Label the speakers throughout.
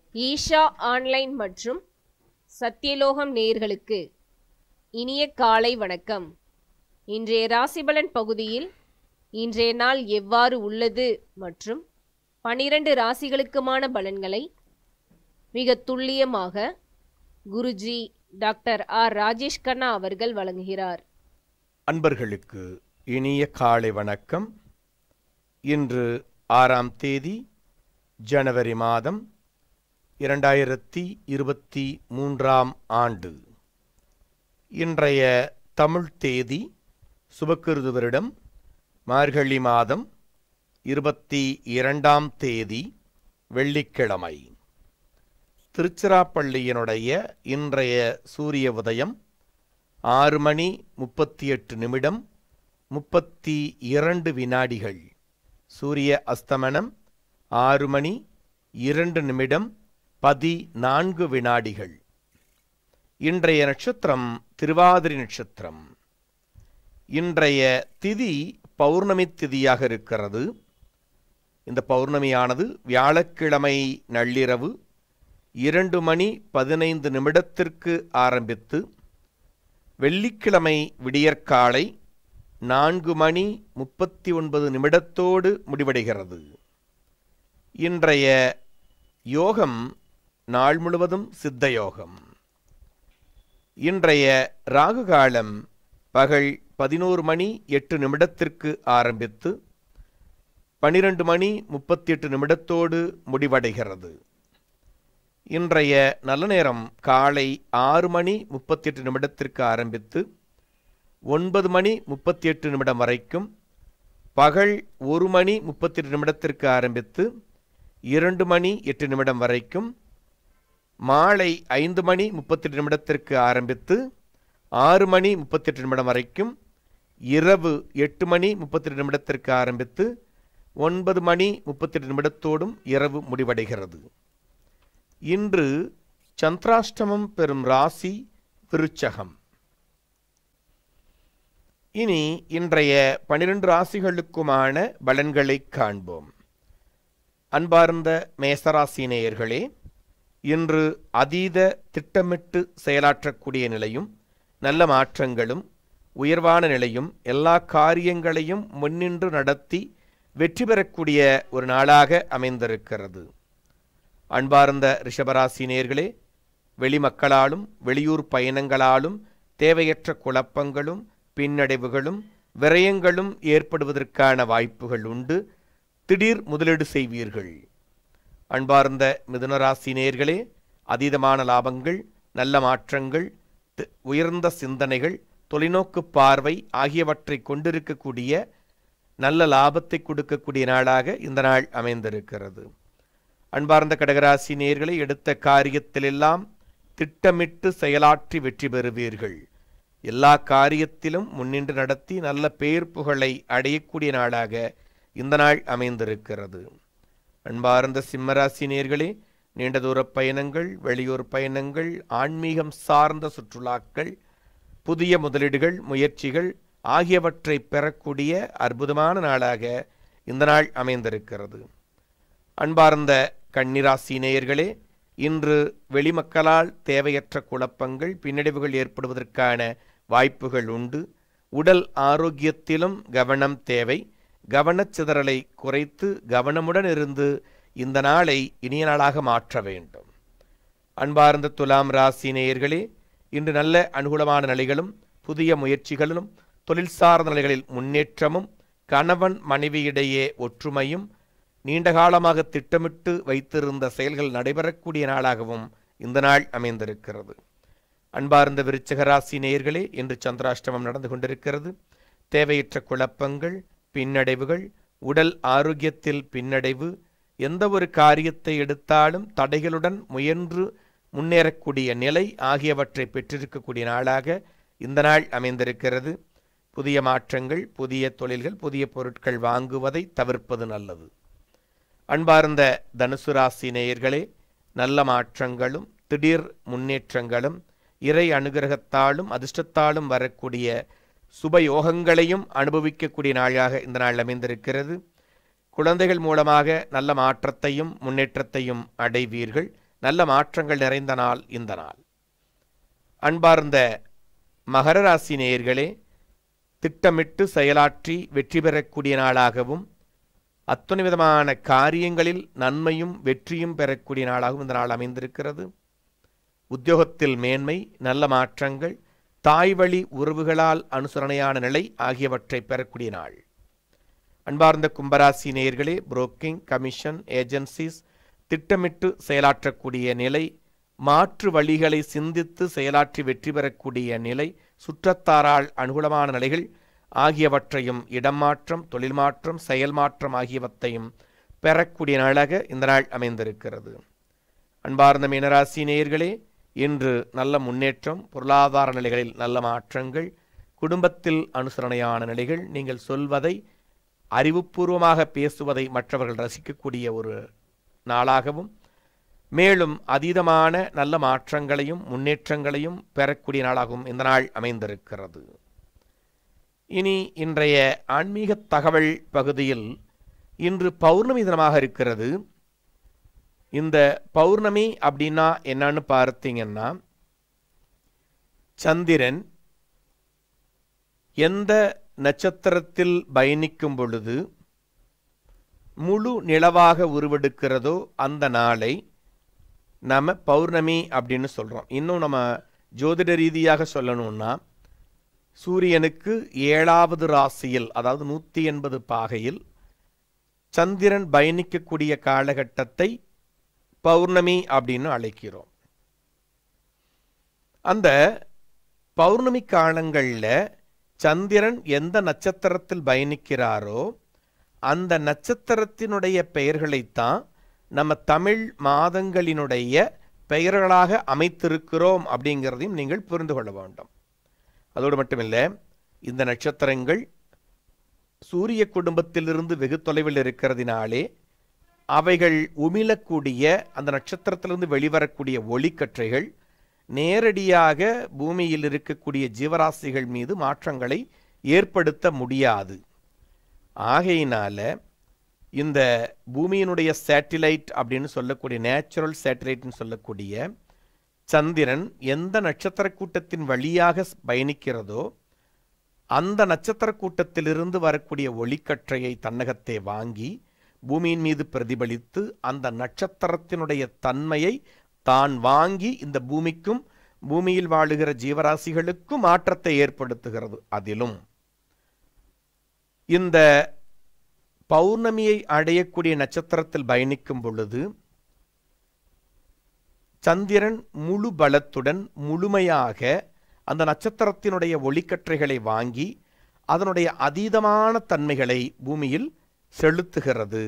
Speaker 1: Isha online மற்றும் சத்தியலோகம் நேயர்களுக்கு இனிய காலை வணக்கம் இன்றைய ராசிபலன் பகுதியில் இன்றைய நாள் எவ்வாறு உள்ளது மற்றும் பனிரெண்டு ராசிகளுக்குமான பலன்களை மிக துல்லியமாக குருஜி டாக்டர் ஆர் ராஜேஷ் கண்ணா அவர்கள் வழங்குகிறார்
Speaker 2: அன்பர்களுக்கு இனிய காலை வணக்கம் இன்று ஆறாம் தேதி ஜனவரி மாதம் இரண்டாயிரத்தி இருபத்தி மூன்றாம் ஆண்டு இன்றைய தமிழ் தேதி சுபக்கிருது வருடம் மார்கழி மாதம் இருபத்தி இரண்டாம் தேதி வெள்ளிக்கிழமை திருச்சிராப்பள்ளியினுடைய இன்றைய சூரிய உதயம் ஆறு மணி முப்பத்தி எட்டு நிமிடம் முப்பத்தி இரண்டு வினாடிகள் சூரிய அஸ்தமனம் ஆறு மணி இரண்டு நிமிடம் பதினான்கு வினாடிகள் இன்றைய நட்சத்திரம் திருவாதிரை நட்சத்திரம் இன்றைய திதி பௌர்ணமி திதியாக இருக்கிறது இந்த பௌர்ணமியானது வியாழக்கிழமை நள்ளிரவு இரண்டு மணி பதினைந்து நிமிடத்திற்கு ஆரம்பித்து வெள்ளிக்கிழமை விடியற்காலை நான்கு மணி முப்பத்தி ஒன்பது நிமிடத்தோடு முடிவடைகிறது இன்றைய யோகம் நாள் முழுவதும் சித்த யோகம் இன்றைய ராகு காலம் பகல் பதினோரு மணி எட்டு நிமிடத்திற்கு ஆரம்பித்து பனிரெண்டு மணி முப்பத்தி எட்டு நிமிடத்தோடு முடிவடைகிறது இன்றைய நல்ல நேரம் காலை ஆறு மணி முப்பத்தி எட்டு நிமிடத்திற்கு ஆரம்பித்து ஒன்பது மணி முப்பத்தி எட்டு நிமிடம் வரைக்கும் பகல் ஒரு மணி முப்பத்தி எட்டு நிமிடத்திற்கு ஆரம்பித்து இரண்டு மணி எட்டு நிமிடம் வரைக்கும் மாலை ஐந்து மணி முப்பத்தி எட்டு நிமிடத்திற்கு ஆரம்பித்து ஆறு மணி முப்பத்தி எட்டு நிமிடம் வரைக்கும் இரவு எட்டு மணி முப்பத்தி எட்டு நிமிடத்திற்கு ஆரம்பித்து ஒன்பது மணி முப்பத்தி எட்டு நிமிடத்தோடும் இரவு முடிவடைகிறது இன்று சந்திராஷ்டமம் பெறும் ராசி விருச்சகம் இனி இன்றைய பனிரெண்டு ராசிகளுக்குமான பலன்களை காண்போம் அன்பார்ந்த மேசராசி நேயர்களே இன்று அதீத திட்டமிட்டு செயலாற்றக்கூடிய நிலையும் நல்ல மாற்றங்களும் உயர்வான நிலையும் எல்லா காரியங்களையும் முன்னின்று நடத்தி வெற்றி பெறக்கூடிய ஒரு நாளாக அமைந்திருக்கிறது அன்பார்ந்த ரிஷபராசி நேர்களே வெளிமக்களாலும் வெளியூர் பயணங்களாலும் தேவையற்ற குழப்பங்களும் பின்னடைவுகளும் விரயங்களும் ஏற்படுவதற்கான வாய்ப்புகள் உண்டு திடீர் முதலீடு செய்வீர்கள் அன்பார்ந்த மிதுனராசி நேர்களே அதீதமான லாபங்கள் நல்ல மாற்றங்கள் தி- உயர்ந்த சிந்தனைகள் தொலைநோக்கு பார்வை ஆகியவற்றை கொண்டிருக்கக்கூடிய நல்ல லாபத்தை கொடுக்கக்கூடிய நாளாக இந்த நாள் அமைந்திருக்கிறது அன்பார்ந்த கடகராசி நேர்களை எடுத்த காரியத்திலெல்லாம் திட்டமிட்டு செயலாற்றி வெற்றி பெறுவீர்கள் எல்லா காரியத்திலும் முன்னின்று நடத்தி நல்ல பேர் புகழை அடையக்கூடிய நாளாக இந்த நாள் அமைந்திருக்கிறது அன்பார்ந்த சிம்மராசி நேர்களே நீண்ட தூர பயணங்கள் வெளியூர் பயணங்கள் ஆன்மீகம் சார்ந்த சுற்றுலாக்கள் புதிய முதலீடுகள் முயற்சிகள் ஆகியவற்றை பெறக்கூடிய அற்புதமான நாளாக இந்த நாள் அமைந்திருக்கிறது அன்பார்ந்த கன்னிராசி நேயர்களே இன்று வெளிமக்களால் தேவையற்ற குழப்பங்கள் பின்னடைவுகள் ஏற்படுவதற்கான வாய்ப்புகள் உண்டு உடல் ஆரோக்கியத்திலும் கவனம் தேவை கவனச்சிதறலை குறைத்து கவனமுடன் இருந்து இந்த நாளை இனிய நாளாக மாற்ற வேண்டும் அன்பார்ந்த துலாம் ராசி நேயர்களே இன்று நல்ல அனுகூலமான நிலைகளும் புதிய முயற்சிகளும் தொழில் சார்ந்த நிலைகளில் முன்னேற்றமும் கணவன் மனைவியிடையே ஒற்றுமையும் நீண்ட காலமாக திட்டமிட்டு வைத்திருந்த செயல்கள் நடைபெறக்கூடிய நாளாகவும் இந்த நாள் அமைந்திருக்கிறது அன்பார்ந்த விருச்சிக ராசி நேயர்களே இன்று சந்திராஷ்டமம் நடந்து கொண்டிருக்கிறது தேவையற்ற குழப்பங்கள் பின்னடைவுகள் உடல் ஆரோக்கியத்தில் பின்னடைவு எந்த ஒரு காரியத்தை எடுத்தாலும் தடைகளுடன் முயன்று முன்னேறக்கூடிய நிலை ஆகியவற்றை பெற்றிருக்கக்கூடிய நாளாக இந்த நாள் அமைந்திருக்கிறது புதிய மாற்றங்கள் புதிய தொழில்கள் புதிய பொருட்கள் வாங்குவதை தவிர்ப்பது நல்லது அன்பார்ந்த தனுசு ராசி நேயர்களே நல்ல மாற்றங்களும் திடீர் முன்னேற்றங்களும் இறை அனுகிரகத்தாலும் அதிர்ஷ்டத்தாலும் வரக்கூடிய சுபயோகங்களையும் அனுபவிக்கக்கூடிய நாளாக இந்த நாள் அமைந்திருக்கிறது குழந்தைகள் மூலமாக நல்ல மாற்றத்தையும் முன்னேற்றத்தையும் அடைவீர்கள் நல்ல மாற்றங்கள் நிறைந்த நாள் இந்த நாள் அன்பார்ந்த மகர ராசி நேயர்களே திட்டமிட்டு செயலாற்றி வெற்றி பெறக்கூடிய நாளாகவும் அத்துணை விதமான காரியங்களில் நன்மையும் வெற்றியும் பெறக்கூடிய நாளாகவும் இந்த நாள் அமைந்திருக்கிறது உத்தியோகத்தில் மேன்மை நல்ல மாற்றங்கள் தாய் வழி உறவுகளால் அனுசரணையான நிலை ஆகியவற்றை பெறக்கூடிய நாள் அன்பார்ந்த கும்பராசி நேயர்களே புரோக்கிங் கமிஷன் ஏஜென்சிஸ் திட்டமிட்டு செயலாற்றக்கூடிய நிலை மாற்று வழிகளை சிந்தித்து செயலாற்றி வெற்றி பெறக்கூடிய நிலை சுற்றத்தாரால் அனுகூலமான நிலைகள் ஆகியவற்றையும் இடம் மாற்றம் தொழில் மாற்றம் செயல் மாற்றம் ஆகியவற்றையும் பெறக்கூடிய நாளாக இந்த நாள் அமைந்திருக்கிறது அன்பார்ந்த மீனராசி நேயர்களே இன்று நல்ல முன்னேற்றம் பொருளாதார நிலைகளில் நல்ல மாற்றங்கள் குடும்பத்தில் அனுசரணையான நிலைகள் நீங்கள் சொல்வதை அறிவுபூர்வமாக பேசுவதை மற்றவர்கள் ரசிக்கக்கூடிய ஒரு நாளாகவும் மேலும் அதீதமான நல்ல மாற்றங்களையும் முன்னேற்றங்களையும் பெறக்கூடிய நாளாகவும் இந்த நாள் அமைந்திருக்கிறது இனி இன்றைய ஆன்மீக தகவல் பகுதியில் இன்று பௌர்ணமி தினமாக இருக்கிறது இந்த பௌர்ணமி அப்படின்னா என்னன்னு பார்த்தீங்கன்னா சந்திரன் எந்த நட்சத்திரத்தில் பயணிக்கும் பொழுது முழு நிலவாக உருவெடுக்கிறதோ அந்த நாளை நம்ம பௌர்ணமி அப்படின்னு சொல்கிறோம் இன்னும் நம்ம ஜோதிட ரீதியாக சொல்லணும்னா சூரியனுக்கு ஏழாவது ராசியில் அதாவது நூற்றி எண்பது பாகையில் சந்திரன் பயணிக்கக்கூடிய காலகட்டத்தை பௌர்ணமி அப்படின்னு அழைக்கிறோம் அந்த பௌர்ணமி காலங்களில் சந்திரன் எந்த நட்சத்திரத்தில் பயணிக்கிறாரோ அந்த நட்சத்திரத்தினுடைய பெயர்களைத்தான் நம்ம தமிழ் மாதங்களினுடைய பெயர்களாக அமைத்திருக்கிறோம் அப்படிங்கிறதையும் நீங்கள் புரிந்து கொள்ள வேண்டும் அதோடு மட்டுமில்லை இந்த நட்சத்திரங்கள் சூரிய குடும்பத்திலிருந்து வெகு தொலைவில் இருக்கிறதினாலே அவைகள் உமிழக்கூடிய அந்த நட்சத்திரத்திலிருந்து வெளிவரக்கூடிய ஒளிக்கற்றைகள் நேரடியாக பூமியில் இருக்கக்கூடிய ஜீவராசிகள் மீது மாற்றங்களை ஏற்படுத்த முடியாது ஆகையினால இந்த பூமியினுடைய சேட்டிலைட் அப்படின்னு சொல்லக்கூடிய நேச்சுரல் சேட்டிலைட்னு சொல்லக்கூடிய சந்திரன் எந்த நட்சத்திர கூட்டத்தின் வழியாக பயணிக்கிறதோ அந்த நட்சத்திர கூட்டத்திலிருந்து வரக்கூடிய ஒளிக்கற்றையை தன்னகத்தை வாங்கி பூமியின் மீது பிரதிபலித்து அந்த நட்சத்திரத்தினுடைய தன்மையை தான் வாங்கி இந்த பூமிக்கும் பூமியில் வாழுகிற ஜீவராசிகளுக்கும் மாற்றத்தை ஏற்படுத்துகிறது அதிலும் இந்த பௌர்ணமியை அடையக்கூடிய நட்சத்திரத்தில் பயணிக்கும் பொழுது சந்திரன் முழு பலத்துடன் முழுமையாக அந்த நட்சத்திரத்தினுடைய ஒளிக்கற்றைகளை வாங்கி அதனுடைய அதீதமான தன்மைகளை பூமியில் செலுத்துகிறது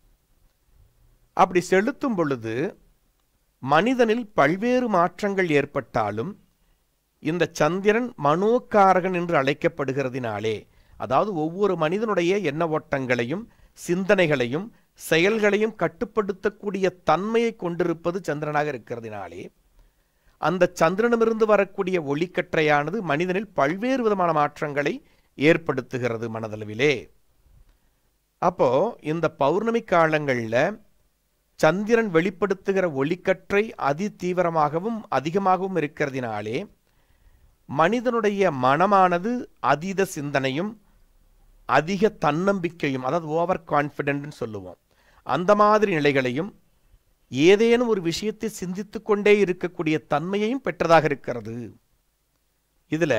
Speaker 2: அப்படி செலுத்தும் பொழுது மனிதனில் பல்வேறு மாற்றங்கள் ஏற்பட்டாலும் இந்த சந்திரன் மனோக்காரகன் என்று அழைக்கப்படுகிறதினாலே அதாவது ஒவ்வொரு மனிதனுடைய எண்ண ஓட்டங்களையும் சிந்தனைகளையும் செயல்களையும் கட்டுப்படுத்தக்கூடிய தன்மையை கொண்டிருப்பது சந்திரனாக இருக்கிறதினாலே அந்த சந்திரனிலிருந்து வரக்கூடிய ஒளிக்கற்றையானது மனிதனில் பல்வேறு விதமான மாற்றங்களை ஏற்படுத்துகிறது மனதளவிலே அப்போ இந்த பௌர்ணமி காலங்களில் சந்திரன் வெளிப்படுத்துகிற ஒளிக்கற்றை அதி தீவிரமாகவும் அதிகமாகவும் இருக்கிறதினாலே மனிதனுடைய மனமானது அதீத சிந்தனையும் அதிக தன்னம்பிக்கையும் அதாவது ஓவர் கான்ஃபிடென்ட்னு சொல்லுவோம் அந்த மாதிரி நிலைகளையும் ஏதேனும் ஒரு விஷயத்தை சிந்தித்து கொண்டே இருக்கக்கூடிய தன்மையையும் பெற்றதாக இருக்கிறது இதில்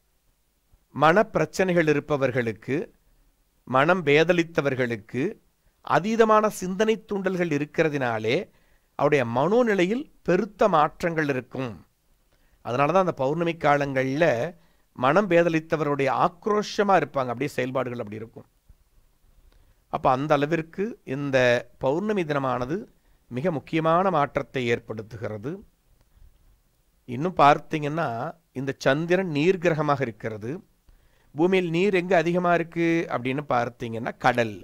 Speaker 2: மன பிரச்சனைகள் இருப்பவர்களுக்கு மனம் பேதலித்தவர்களுக்கு அதீதமான சிந்தனை தூண்டல்கள் இருக்கிறதினாலே அவருடைய மனோநிலையில் பெருத்த மாற்றங்கள் இருக்கும் அதனால தான் அந்த பௌர்ணமி காலங்களில் மனம் பேதலித்தவருடைய ஆக்ரோஷமாக இருப்பாங்க அப்படியே செயல்பாடுகள் அப்படி இருக்கும் அப்போ அந்த அளவிற்கு இந்த பௌர்ணமி தினமானது மிக முக்கியமான மாற்றத்தை ஏற்படுத்துகிறது இன்னும் பார்த்தீங்கன்னா இந்த சந்திரன் நீர் கிரகமாக இருக்கிறது பூமியில் நீர் எங்கே அதிகமாக இருக்குது அப்படின்னு பார்த்தீங்கன்னா கடலில்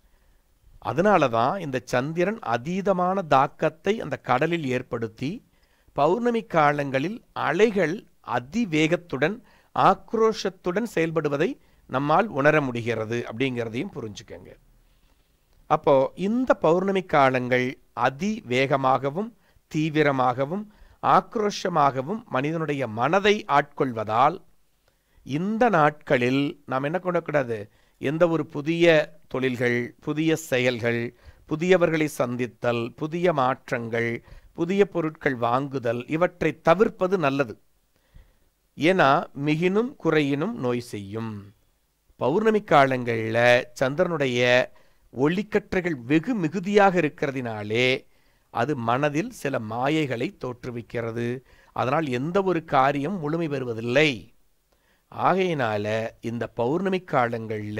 Speaker 2: அதனால தான் இந்த சந்திரன் அதீதமான தாக்கத்தை அந்த கடலில் ஏற்படுத்தி பௌர்ணமி காலங்களில் அலைகள் அதிவேகத்துடன் ஆக்ரோஷத்துடன் செயல்படுவதை நம்மால் உணர முடிகிறது அப்படிங்கிறதையும் புரிஞ்சுக்கங்க அப்போ இந்த பௌர்ணமி காலங்கள் அதிவேகமாகவும் தீவிரமாகவும் ஆக்ரோஷமாகவும் மனிதனுடைய மனதை ஆட்கொள்வதால் இந்த நாட்களில் நாம் என்ன கொள்ளக்கூடாது எந்த ஒரு புதிய தொழில்கள் புதிய செயல்கள் புதியவர்களை சந்தித்தல் புதிய மாற்றங்கள் புதிய பொருட்கள் வாங்குதல் இவற்றை தவிர்ப்பது நல்லது ஏன்னா மிகினும் குறையினும் நோய் செய்யும் பௌர்ணமி காலங்களில் சந்திரனுடைய ஒளிக்கற்றைகள் வெகு மிகுதியாக இருக்கிறதினாலே அது மனதில் சில மாயைகளை தோற்றுவிக்கிறது அதனால் எந்த ஒரு காரியம் முழுமை பெறுவதில்லை ஆகையினால இந்த பௌர்ணமி காலங்களில்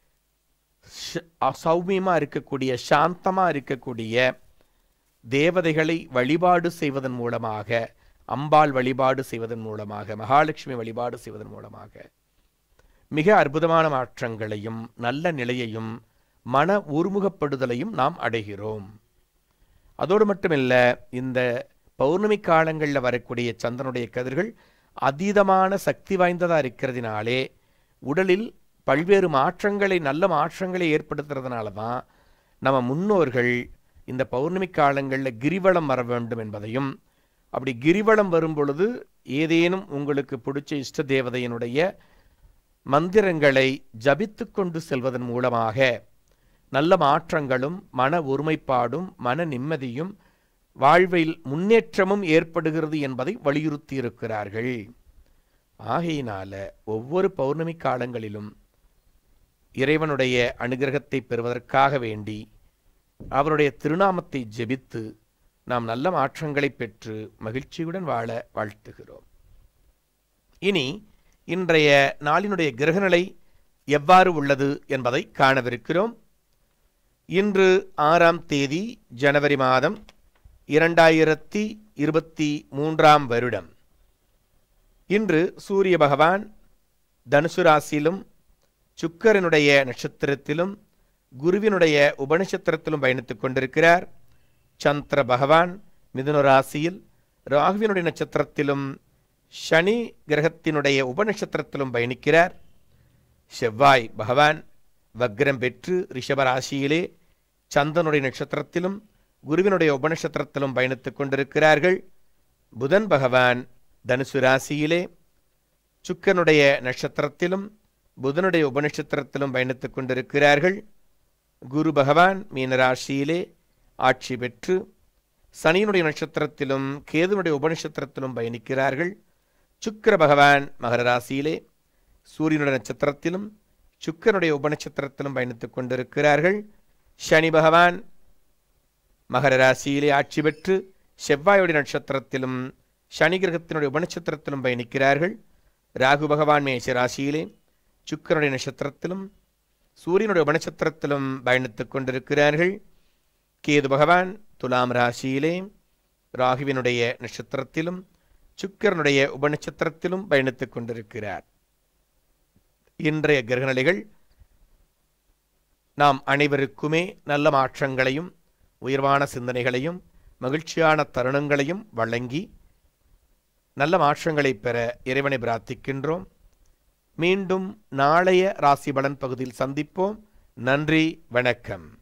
Speaker 2: சௌமியமாக இருக்கக்கூடிய சாந்தமாக இருக்கக்கூடிய தேவதைகளை வழிபாடு செய்வதன் மூலமாக அம்பாள் வழிபாடு செய்வதன் மூலமாக மகாலட்சுமி வழிபாடு செய்வதன் மூலமாக மிக அற்புதமான மாற்றங்களையும் நல்ல நிலையையும் மன ஒருமுகப்படுதலையும் நாம் அடைகிறோம் அதோடு மட்டுமில்ல இந்த பௌர்ணமி காலங்களில் வரக்கூடிய சந்திரனுடைய கதிர்கள் அதீதமான சக்தி வாய்ந்ததாக இருக்கிறதுனாலே உடலில் பல்வேறு மாற்றங்களை நல்ல மாற்றங்களை ஏற்படுத்துறதுனால தான் நம்ம முன்னோர்கள் இந்த பௌர்ணமி காலங்களில் கிரிவலம் வர வேண்டும் என்பதையும் அப்படி கிரிவலம் வரும் பொழுது ஏதேனும் உங்களுக்கு பிடிச்ச இஷ்ட தேவதையினுடைய மந்திரங்களை ஜபித்து கொண்டு செல்வதன் மூலமாக நல்ல மாற்றங்களும் மன ஒருமைப்பாடும் மன நிம்மதியும் வாழ்வில் முன்னேற்றமும் ஏற்படுகிறது என்பதை வலியுறுத்தி இருக்கிறார்கள் ஆகையினால ஒவ்வொரு பௌர்ணமி காலங்களிலும் இறைவனுடைய அனுகிரகத்தை பெறுவதற்காக வேண்டி அவருடைய திருநாமத்தை ஜெபித்து நாம் நல்ல மாற்றங்களை பெற்று மகிழ்ச்சியுடன் வாழ வாழ்த்துகிறோம் இனி இன்றைய நாளினுடைய கிரகநிலை எவ்வாறு உள்ளது என்பதை காணவிருக்கிறோம் இன்று ஆறாம் தேதி ஜனவரி மாதம் இரண்டாயிரத்தி இருபத்தி மூன்றாம் வருடம் இன்று சூரிய பகவான் தனுசு ராசியிலும் சுக்கரனுடைய நட்சத்திரத்திலும் குருவினுடைய உபநட்சத்திரத்திலும் பயணித்துக் கொண்டிருக்கிறார் சந்திர பகவான் மிதுன ராசியில் ராகுவினுடைய நட்சத்திரத்திலும் சனி கிரகத்தினுடைய உபநட்சத்திரத்திலும் பயணிக்கிறார் செவ்வாய் பகவான் வக்ரம் பெற்று ரிஷப ராசியிலே சந்தனுடைய நட்சத்திரத்திலும் குருவினுடைய உபநட்சத்திரத்திலும் பயணித்துக் கொண்டிருக்கிறார்கள் புதன் பகவான் தனுசு ராசியிலே சுக்கனுடைய நட்சத்திரத்திலும் புதனுடைய உபநட்சத்திரத்திலும் பயணித்துக் கொண்டிருக்கிறார்கள் குரு பகவான் மீனராசியிலே ஆட்சி பெற்று சனியினுடைய நட்சத்திரத்திலும் கேதுனுடைய உபநட்சத்திரத்திலும் பயணிக்கிறார்கள் சுக்கிர பகவான் மகர ராசியிலே சூரியனுடைய நட்சத்திரத்திலும் சுக்கரனுடைய உபநட்சத்திரத்திலும் பயணித்துக் கொண்டிருக்கிறார்கள் சனி பகவான் மகர ராசியிலே ஆட்சி பெற்று செவ்வாயுடைய நட்சத்திரத்திலும் சனி கிரகத்தினுடைய உபநட்சத்திரத்திலும் பயணிக்கிறார்கள் ராகு பகவான் மேஷ ராசியிலே சுக்கரனுடைய நட்சத்திரத்திலும் சூரியனுடைய உபநட்சத்திரத்திலும் பயணித்துக் கொண்டிருக்கிறார்கள் கேது பகவான் துலாம் ராசியிலே ராகுவினுடைய நட்சத்திரத்திலும் சுக்கரனுடைய உபநட்சத்திரத்திலும் பயணித்துக் கொண்டிருக்கிறார் இன்றைய கிரகநிலைகள் நாம் அனைவருக்குமே நல்ல மாற்றங்களையும் உயர்வான சிந்தனைகளையும் மகிழ்ச்சியான தருணங்களையும் வழங்கி நல்ல மாற்றங்களை பெற இறைவனை பிரார்த்திக்கின்றோம் மீண்டும் நாளைய ராசி பலன் பகுதியில் சந்திப்போம் நன்றி வணக்கம்